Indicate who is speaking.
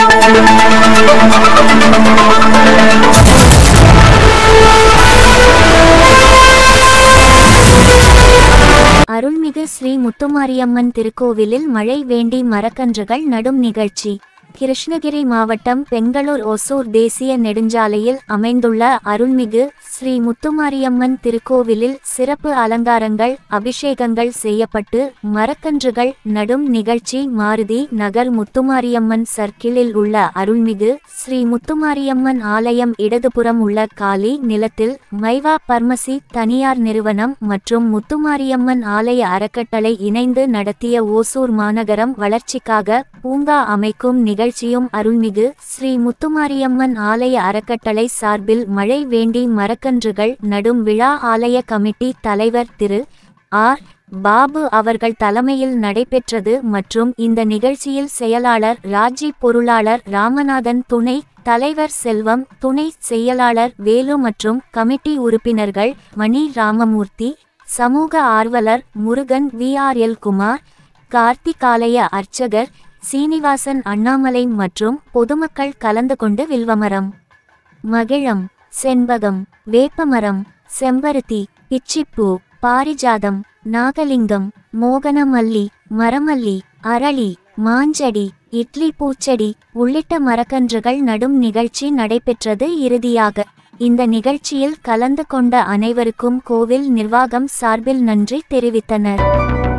Speaker 1: அருள்மிகு ஸ்ரீ முத்துமாரியம்மன் திருக்கோவிலில் மழை வேண்டி மரக்கன்றுகள் நடும் நிகழ்ச்சி கிருஷ்ணகிரி மாவட்டம் பெங்களூர் ஒசூர் தேசிய நெடுஞ்சாலையில் அமைந்துள்ள அருள்மிகு ஸ்ரீ முத்துமாரியம்மன் திருக்கோவிலில் சிறப்பு அலங்காரங்கள் அபிஷேகங்கள் செய்யப்பட்டு மரக்கன்றுகள் நடும் நிகழ்ச்சி மாருதி நகர் முத்துமாரியம்மன் சர்க்கிளில் உள்ள அருள்மிகு ஸ்ரீ முத்துமாரியம்மன் ஆலயம் இடதுபுறம் உள்ள காலி நிலத்தில் மைவா பர்மசி தனியார் நிறுவனம் மற்றும் முத்துமாரியம்மன் ஆலய அறக்கட்டளை இணைந்து நடத்திய ஓசூர் மாநகரம் வளர்ச்சிக்காக பூங்கா அமைக்கும் நிகழ்ச்சியும் அருள்மிகு ஸ்ரீ முத்துமாரியம்மன் ஆலய அறக்கட்டளை சார்பில் மழை வேண்டி மரக்கன்றுகள் நடும் விழா ஆலய கமிட்டி தலைவர் திரு ஆர் பாபு அவர்கள் தலைமையில் நடைபெற்றது மற்றும் இந்த நிகழ்ச்சியில் செயலாளர் ராஜி பொருளாளர் ராமநாதன் துணை தலைவர் செல்வம் துணை செயலாளர் வேலு மற்றும் கமிட்டி உறுப்பினர்கள் மணி ராமமூர்த்தி சமூக ஆர்வலர் Murugan V R L Kumar கார்த்திகாலய அர்ச்சகர் சீனிவாசன் அண்ணாமலை மற்றும் பொதுமக்கள் கலந்து கொண்டு வில்வமரம் மகிழம் செண்பகம் வேப்பமரம் செம்பருத்தி பிச்சிப்பூ பாரிஜாதம் நாகலிங்கம் மோகனமல்லி மரமல்லி அரளி மாஞ்செடி இட்லி பூச்செடி உள்ளிட்ட மரக்கன்றுகள் நடும் நிகழ்ச்சி நடைபெற்றது இறுதியாக இந்த நிகழ்ச்சியில் கலந்து கொண்ட அனைவருக்கும் கோவில் நிர்வாகம் சார்பில் நன்றி தெரிவித்தனர்